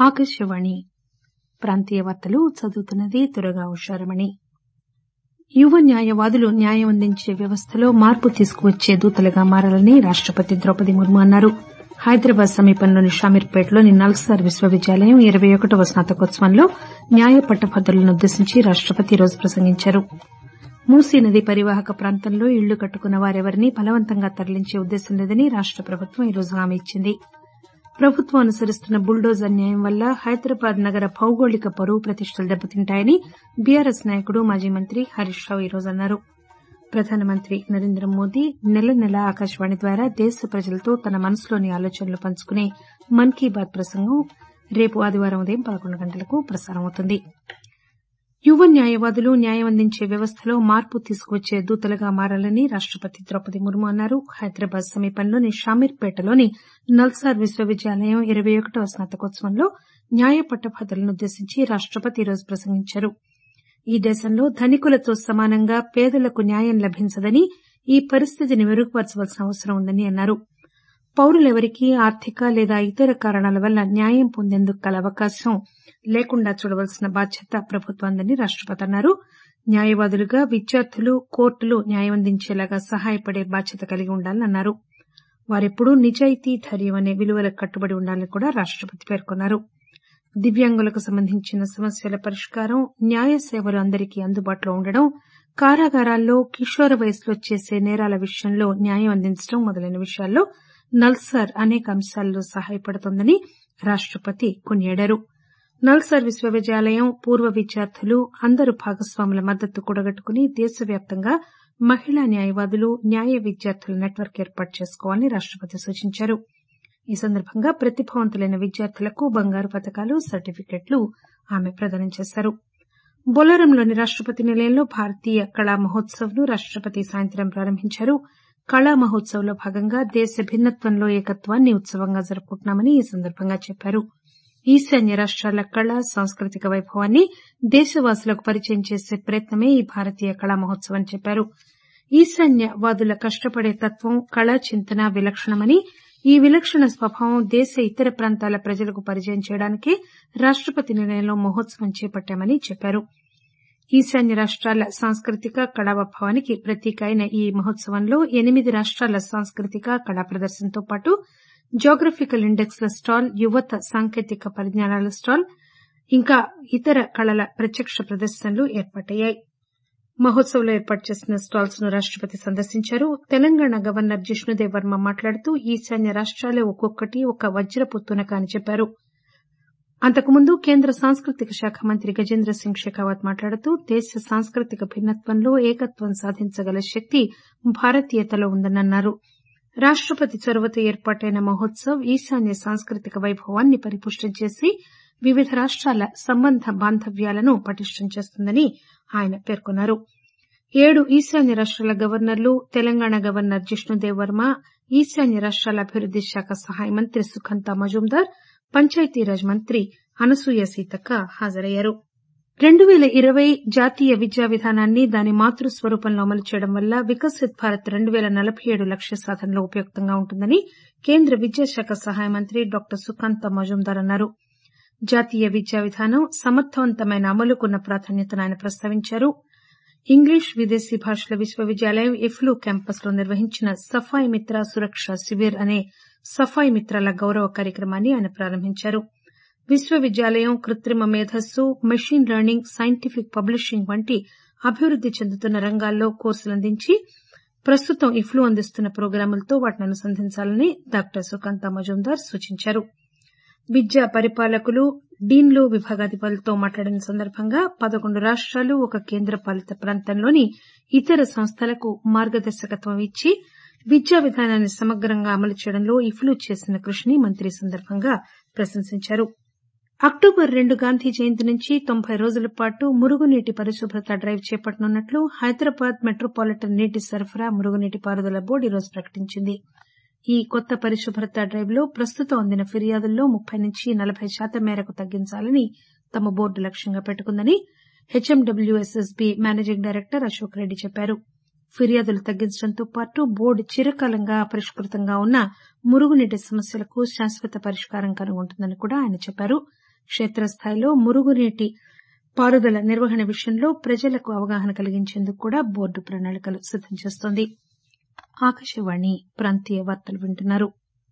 ఆకాశవాణి ప్రాంతీయ వార్తలు చదువుతున్నది దుర్గా ఉషారమణి యువ న్యాయవాదులు న్యాయం అందించే వ్యవస్థలో మార్పు తీసుకువచ్చే దూతలుగా మారాలని రాష్టపతి ద్రౌపది ముర్ము అన్నారు హైదరాబాద్ సమీపంలోని షామీర్పేటలోని నల్సార్ విశ్వవిద్యాలయం ఇరవై ఒకటవ స్నాతకోత్సవంలో న్యాయ పట్టభద్రులను ఉద్దేశించి రాష్టపతి ఈరోజు ప్రసంగించారు మూసీ నది పరివాహక ప్రాంతంలో ఇళ్లు కట్టుకున్న వారెవరినీ బలవంతంగా తరలించే ఉద్దేశం లేదని రాష్ట ప్రభుత్వం ఈరోజు హామీ ఇచ్చింది ప్రభుత్వం అనుసరిస్తున్న బుల్డోజర్ అన్యాయం వల్ల హైదరాబాద్ నగర భౌగోళిక పరువు ప్రతిష్టలు దెబ్బతింటాయని బీఆర్ఎస్ నాయకుడు మాజీ మంత్రి హరీష్ రావు ఈరోజు అన్నారు ప్రధానమంత్రి నరేంద్ర మోదీ నెల నెలా ఆకాశవాణి ద్వారా దేశ ప్రజలతో తన మనసులోని ఆలోచనలు పంచుకునే మన్ కీ బాత్ ప్రసంగం రేపు ఆదివారం ఉదయం పదకొండు గంటలకు ప్రసారమవుతుంది యువ న్యాయవాదులు న్యాయం అందించే వ్యవస్థలో మార్పు తీసుకువచ్చే దూతలుగా మారాలని రాష్టపతి ద్రౌపది ముర్ము అన్నారు హైదరాబాద్ సమీపంలోని షామీర్పేటలోని నల్సార్ విశ్వవిద్యాలయం ఇరవై ఒకటవ స్నాతకోత్సవంలో న్యాయ పట్టభద్రులను ఉద్దేశించి రాష్టపతి ఈరోజు ప్రసంగించారు ఈ దేశంలో ధనికులతో సమానంగా పేదలకు న్యాయం లభించదని ఈ పరిస్థితిని మెరుగుపరచవలసిన అవసరం ఉందని అన్నారు పౌరులెవరికీ ఆర్థిక లేదా ఇతర కారణాల వల్ల న్యాయం పొందేందుకు గల అవకాశం లేకుండా చూడవలసిన బాధ్యత ప్రభుత్వాందని రాష్టపతి అన్నారు న్యాయవాదులుగా విద్యార్థులు కోర్టులు న్యాయం అందించేలాగా సహాయపడే బాధ్యత కలిగి ఉండాలని అన్నారు వారెప్పుడూ నిజాయితీ ధైర్యం అనే విలువలకు కట్టుబడి ఉండాలని కూడా రాష్టపతి పేర్కొన్నారు దివ్యాంగులకు సంబంధించిన సమస్యల పరిష్కారం న్యాయ సేవలు అందరికీ అందుబాటులో ఉండడం కారాగారాల్లో కిషోర వయసులో చేసే నేరాల విషయంలో న్యాయం అందించడం మొదలైన విషయాల్లో నల్సార్ అనేక అంశాల్లో సహాయపడుతోందని రాష్టపతి కొనియాడారు నల్సార్ విశ్వవిద్యాలయం పూర్వ విద్యార్థులు అందరు భాగస్వాముల మద్దతు కూడగట్టుకుని దేశవ్యాప్తంగా మహిళా న్యాయవాదులు న్యాయ విద్యార్థుల నెట్వర్క్ ఏర్పాటు చేసుకోవాలని రాష్టపతి సూచించారు ఈ సందర్భంగా ప్రతిభావంతులైన విద్యార్థులకు బంగారు పతకాలు సర్టిఫికెట్లు ఆమె ప్రదానం చేశారు బొల్లారంలోని రాష్టపతి నిలయంలో భారతీయ కళా మహోత్సవ్ ను రాష్టపతి సాయంత్రం ప్రారంభించారు కళా మహోత్సవ్ లో భాగంగా దేశ భిన్నత్వంలో ఏకత్వాన్ని ఉత్సవంగా జరుపుకుంటున్నామని ఈ సందర్భంగా చెప్పారు ఈశాన్య రాష్టాల కళ సాంస్కృతిక వైభవాన్ని దేశవాసులకు పరిచయం చేసే ప్రయత్నమే ఈ భారతీయ కళా మహోత్సవ్ అని చెప్పారు ఈశాన్యవాదుల కష్టపడే తత్వం కళా చింతన విలక్షణమని ఈ విలక్షణ స్వభావం దేశ ఇతర ప్రాంతాల ప్రజలకు పరిచయం చేయడానికే రాష్టపతి నిలయంలో మహోత్సవం చేపట్టామని చెప్పారు ఈశాన్య రాష్టాల సాంస్కృతిక కళావైభవానికి ప్రతీక అయిన ఈ మహోత్సవంలో ఎనిమిది రాష్టాల సాంస్కృతిక కళా ప్రదర్శనతో పాటు జియోగ్రఫికల్ ఇండెక్స్ల స్టాల్ యువత సాంకేతిక పరిజ్ఞానాల స్టాల్ ఇంకా ఇతర కళల ప్రత్యక్ష ప్రదర్శనలు ఏర్పాటయ్యాయి మహోత్సవ్ లో ఏర్పాటు చేసిన స్టాల్స్ ను రాష్టపతి సందర్శించారు తెలంగాణ గవర్నర్ జిష్ణుదేవ్ వర్మ మాట్లాడుతూ ఈశాన్య రాష్టాలే ఒక్కొక్కటి ఒక వజ్రపు తునక అని చెప్పారు అంతకుముందు కేంద్ర సాంస్కృతిక శాఖ మంత్రి గజేంద్ర సింగ్ షెకావత్ మాట్లాడుతూ దేశ సాంస్కృతిక భిన్నత్వంలో ఏకత్వం సాధించగల శక్తి భారతీయతలో ఉందని అన్నారు రాష్టపతి చొరవతో ఏర్పాటైన మహోత్సవ్ ఈశాన్య సాంస్కృతిక వైభవాన్ని పరిపుష్టం చేసి వివిధ రాష్టాల సంబంధ బాంధవ్యాలను పటిష్టం చేస్తుందని ఆయన పేర్కొన్నారు ఏడు ఈశాన్య రాష్టాల గవర్నర్లు తెలంగాణ గవర్నర్ జిష్ణుదేవ్ వర్మ ఈశాన్య రాష్టాల అభివృద్ది శాఖ సహాయ మంత్రి సుఖంతా మజుందార్ పంచాయతీరాజ్ మంత్రి అనసూయ సీతక్క హాజరయ్యారు రెండు పేల ఇరవై జాతీయ విద్యా విధానాన్ని దాని మాతృ స్వరూపంలో అమలు చేయడం వల్ల వికసిత్ భారత్ రెండు పేల నలబై ఏడు లక్ష్య సాధనలో ఉపయుక్తంగా ఉంటుందని కేంద్ర విద్యాశాఖ సహాయ మంత్రి డాక్టర్ సుఖాంత మజుందార్ అన్నారు జాతీయ విద్యా విధానం సమర్థవంతమైన అమలుకున్న ప్రాధాన్యతను ఆయన ప్రస్తావించారు ఇంగ్లీష్ విదేశీ భాషల విశ్వవిద్యాలయం ఇఫ్లూ క్యాంపస్ లో నిర్వహించిన సఫాయి మిత్ర సురక్ష శిబిర్ అనే సఫాయి మిత్రాల గౌరవ కార్యక్రమాన్ని ఆయన ప్రారంభించారు విశ్వవిద్యాలయం కృత్రిమ మేధస్సు మెషిన్ లెర్నింగ్ సైంటిఫిక్ పబ్లిషింగ్ వంటి అభివృద్ది చెందుతున్న రంగాల్లో కోర్సులు అందించి ప్రస్తుతం ఇఫ్లూ అందిస్తున్న ప్రోగ్రాములతో వాటిని అనుసంధానించాలని డాక్టర్ సుకాంత మజుందార్ సూచించారు విద్యా పరిపాలకులు డీన్లు విభాగాధిపతులతో మాట్లాడిన సందర్భంగా పదకొండు రాష్టాలు ఒక కేంద్ర పాలిత ప్రాంతంలోని ఇతర సంస్థలకు మార్గదర్శకత్వం ఇచ్చి విద్యా విధానాన్ని సమగ్రంగా అమలు చేయడంలో ఇఫ్లూ చేసిన కృషిని మంత్రి ఈ సందర్భంగా ప్రశంసించారు అక్టోబర్ రెండు గాంధీ జయంతి నుంచి తొంభై రోజుల పాటు మురుగునీటి పరిశుభ్రత డ్రైవ్ చేపట్టనున్నట్లు హైదరాబాద్ మెట్రోపాలిటన్ నీటి సరఫరా మురుగునీటి పారుదల బోర్డు ఈరోజు ప్రకటించింది ఈ కొత్త పరిశుభ్రత డ్రైవ్ లో ప్రస్తుతం అందిన ఫిర్యాదుల్లో ముప్పై నుంచి నలబై శాతం మేరకు తగ్గించాలని తమ బోర్డు లక్ష్యంగా పెట్టుకుందని HMWSSB managing director Ashok Reddy చెప్పారు ఫిర్యాదులు తగ్గించడంతో పాటు బోర్డు చిరకాలంగా అపరిష్కృతంగా ఉన్న మురుగునీటి సమస్యలకు శాశ్వత పరిష్కారం కనుగొంటుందని కూడా ఆయన చెప్పారు క్షేత్రస్థాయిలో మురుగునీటి పారుదల నిర్వహణ విషయంలో ప్రజలకు అవగాహన కలిగించేందుకు కూడా బోర్డు ప్రణాళికలు సిద్దం చేస్తోంది ఆకాశవాణి ప్రాంతీయ వార్తలు వింటున్నారు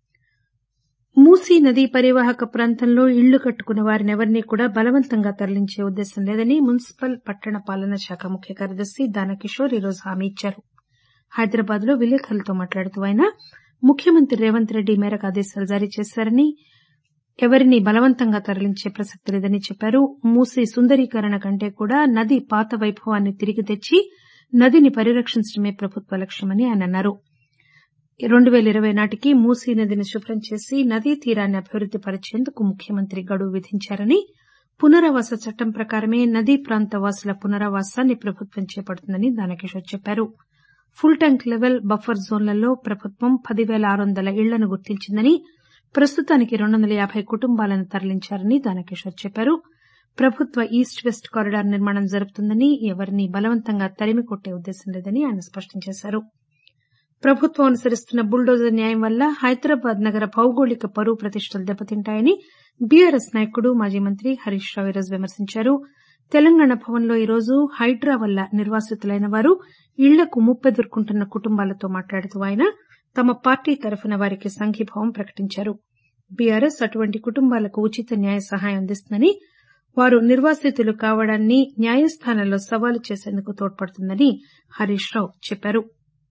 మూసీ నదీ పరివాహక ప్రాంతంలో ఇళ్లు కట్టుకున్న వారినెవరినీ కూడా బలవంతంగా తరలించే ఉద్దేశం లేదని మున్సిపల్ పట్టణ పాలనా శాఖ ముఖ్య కార్యదర్శి దానకిషోర్ ఈరోజు హామీ ఇచ్చారు హైదరాబాద్ లో విలేకరులతో మాట్లాడుతూ ఆయన ముఖ్యమంత్రి రేవంత్ రెడ్డి ఈ మేరకు ఆదేశాలు జారీ చేశారని ఎవరినీ బలవంతంగా తరలించే ప్రసక్తి లేదని చెప్పారు మూసీ సుందరీకరణ కంటే కూడా నది పాత వైభవాన్ని తిరిగి తెచ్చి నదిని పరిరక్షించడమే ప్రభుత్వ లక్ష్యమని ఆయన అన్నారు రెండు పేల ఇరవై నాటికి మూసీ నదిని శుభ్రం చేసి నదీ తీరాన్ని అభివృద్ది పరిచేందుకు ముఖ్యమంత్రి గడువు విధించారని పునరావాస చట్టం ప్రకారమే నదీ ప్రాంత వాసుల పునరావాసాన్ని ప్రభుత్వం చేపడుతుందని దానకిషోర్ చెప్పారు ఫుల్ ట్యాంక్ లెవెల్ బఫర్ జోన్లలో ప్రభుత్వం పదివేల ఆరు వందల ఇళ్లను గుర్తించిందని ప్రస్తుతానికి రెండు వందల యాబై కుటుంబాలను తరలించారని దానకిషోర్ చెప్పారు ప్రభుత్వ ఈస్ట్ వెస్ట్ కారిడార్ నిర్మాణం జరుపుతుందని ఎవరినీ బలవంతంగా తరిమి కొట్టే ఉద్దేశం లేదని ఆయన స్పష్టం చేశారు ప్రభుత్వం అనుసరిస్తున్న బుల్డోజర్ న్యాయం వల్ల హైదరాబాద్ నగర భౌగోళిక పరువు ప్రతిష్టలు దెబ్బతింటాయని బీఆర్ఎస్ నాయకుడు మాజీ మంత్రి హరీష్ రావు ఈరోజు విమర్శించారు తెలంగాణ భవన్లో ఈరోజు హైడ్రా వల్ల నిర్వాసితులైన వారు ఇళ్లకు ముప్పెదుర్కొంటున్న కుటుంబాలతో మాట్లాడుతూ ఆయన తమ పార్టీ తరఫున వారికి సంఘీభావం ప్రకటించారు బీఆర్ఎస్ అటువంటి కుటుంబాలకు ఉచిత న్యాయ సహాయం అందిస్తుందని వారు నిర్వాసితులు కావడాన్ని న్యాయస్థానాల్లో సవాలు చేసేందుకు తోడ్పడుతుందని హరీష్ రావు చెప్పారు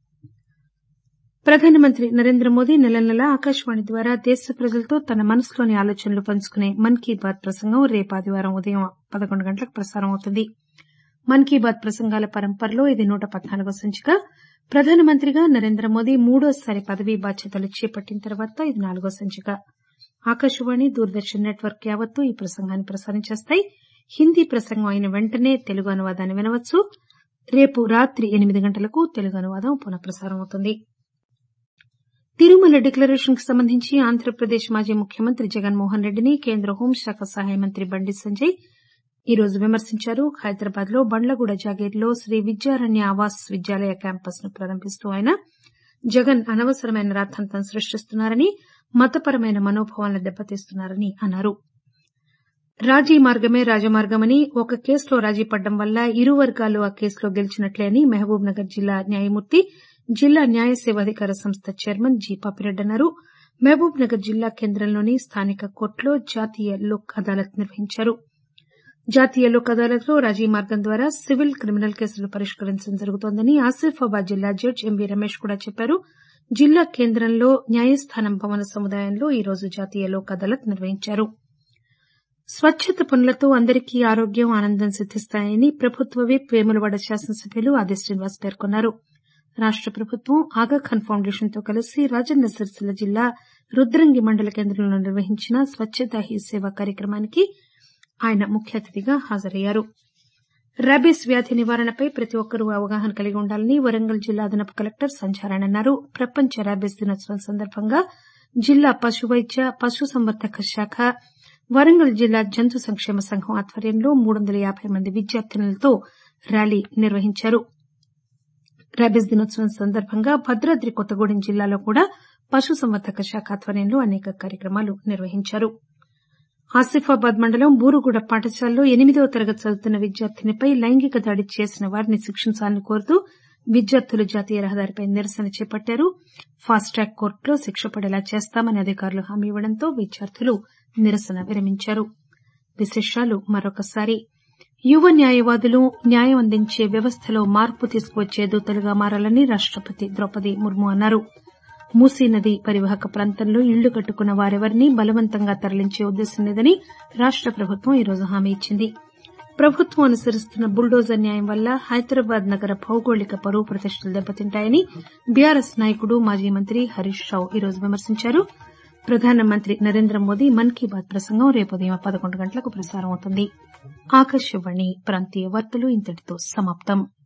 ప్రధానమంత్రి నరేంద్ర మోదీ నెల నెలా ఆకాశవాణి ద్వారా దేశ ప్రజలతో తన మనసులోని ఆలోచనలు పంచుకునే మన్ కీ బాత్ ప్రసంగం రేపు ఆదివారం ఉదయం పదకొండు గంటలకు ప్రసారం అవుతుంది మన్ కీ బాత్ ప్రసంగాల పరంపరలో ఇది నూట పద్నాలుగో సంచిక ప్రధానమంత్రిగా నరేంద్ర మోదీ మూడోసారి పదవీ బాధ్యతలు చేపట్టిన తర్వాత ఇది నాలుగో సంచిక ఆకాశవాణి దూరదర్శన్ నెట్వర్క్ యావత్తు ఈ ప్రసంగాన్ని ప్రసారం చేస్తాయి హిందీ ప్రసంగం అయిన వెంటనే తెలుగు అనువాదాన్ని వినవచ్చు రేపు రాత్రి ఎనిమిది గంటలకు తెలుగు అనువాదం పునఃప్రసారం అవుతుంది తిరుమల డిక్లరేషన్ కు సంబంధించి ఆంధ్రప్రదేశ్ మాజీ ముఖ్యమంత్రి జగన్మోహన్ రెడ్డిని కేంద్ర హోంశాఖ సహాయ మంత్రి బండి సంజయ్ ఈరోజు విమర్శించారు హైదరాబాద్ లో బండ్లగూడ జాగీర్లో శ్రీ విద్యారణ్య ఆవాస్ విద్యాలయ క్యాంపస్ ను ప్రారంభిస్తూ ఆయన జగన్ అనవసరమైన రాద్దాంతం సృష్టిస్తున్నారని మతపరమైన మనోభావాలను దెబ్బతీస్తున్నారని అన్నారు రాజీ మార్గమే రాజమార్గమని ఒక కేసులో రాజీ పడ్డం వల్ల ఇరు వర్గాలు ఆ కేసులో గెలిచినట్లే అని మహబూబ్ నగర్ జిల్లా న్యాయమూర్తి జిల్లా న్యాయ సేవాధికార సంస్థ చైర్మన్ జి పాపిరెడ్డి అన్నారు మహబూబ్ నగర్ జిల్లా కేంద్రంలోని స్థానిక కోర్టులో జాతీయ లోక్ అదాలత్ నిర్వహించారు జాతీయ లోక్ అదాలత్ లో రాజీ మార్గం ద్వారా సివిల్ క్రిమినల్ కేసులు పరిష్కరించడం జరుగుతోందని ఆసిఫాబాద్ జిల్లా జడ్జి ఎంబీ రమేష్ కూడా చెప్పారు జిల్లా కేంద్రంలో న్యాయస్థానం భవన సముదాయంలో ఈరోజు జాతీయ లోక్ అదాలత్ నిర్వహించారు స్వచ్చత పనులతో అందరికీ ఆరోగ్యం ఆనందం సిద్దిస్తాయని ప్రభుత్వ విప్ వేములవాడ శాసనసభ్యులు ఆది శ్రీనివాస్ పేర్కొన్నారు రాష్ట ప్రభుత్వం ఆగాఖాన్ ఫౌండేషన్ తో కలిసి రాజన్న సిరిసిల్ల జిల్లా రుద్రంగి మండల కేంద్రంలో నిర్వహించిన స్వచ్చతా హీ సేవ కార్యక్రమానికి ఆయన ముఖ్య అతిథిగా హాజరయ్యారు ర్యాబీస్ వ్యాధి నివారణపై ప్రతి ఒక్కరూ అవగాహన కలిగి ఉండాలని వరంగల్ జిల్లా అదనపు కలెక్టర్ సంధ్యారాణి అన్నారు ప్రపంచ ర్యాబీస్ దినోత్సవం సందర్భంగా జిల్లా పశు వైద్య పశుసంవర్ధక శాఖ వరంగల్ జిల్లా జంతు సంక్షేమ సంఘం ఆధ్వర్యంలో మూడు వందల యాబై మంది విద్యార్థినులతో ర్యాలీ నిర్వహించారు ర్యాబీస్ దినోత్సవం సందర్భంగా భద్రాద్రి కొత్తగూడెం జిల్లాలో కూడా పశుసంవర్ధక శాఖ ఆధ్వర్యంలో అనేక కార్యక్రమాలు నిర్వహించారు ఆసిఫాబాద్ మండలం బూరుగుడ పాఠశాలలో ఎనిమిదవ తరగతి చదువుతున్న విద్యార్థినిపై లైంగిక దాడి చేసిన వారిని శిక్షించాలని కోరుతూ విద్యార్థులు జాతీయ రహదారిపై నిరసన చేపట్టారు ఫాస్ట్ ట్రాక్ కోర్టులో శిక్ష పడేలా చేస్తామని అధికారులు హామీ ఇవ్వడంతో విద్యార్థులు నిరసన విరమించారు విశేషాలు మరొకసారి యువ న్యాయవాదులు న్యాయం అందించే వ్యవస్థలో మార్పు తీసుకువచ్చే దూతలుగా మారాలని రాష్టపతి ద్రౌపది ముర్ము అన్నారు మూసీ నది పరివాహక ప్రాంతంలో ఇళ్లు కట్టుకున్న వారెవరినీ బలవంతంగా తరలించే ఉద్దేశం లేదని రాష్ట ప్రభుత్వం ఈరోజు హామీ ఇచ్చింది ప్రభుత్వం అనుసరిస్తున్న బుల్డోజర్ న్యాయం వల్ల హైదరాబాద్ నగర భౌగోళిక పరువు ప్రతిష్టలు దెబ్బతింటాయని బీఆర్ఎస్ నాయకుడు మాజీ మంత్రి హరీష్ రావు ఈరోజు విమర్శించారు ప్రధానమంత్రి నరేంద్ర మోదీ మన్ కీ బాత్ ప్రసంగం రేపు ఉదయం పదకొండు గంటలకు ప్రసారం అవుతుంది ఆకాశవాణి ప్రాంతీయ వార్తలు ఇంతటితో సమాప్తం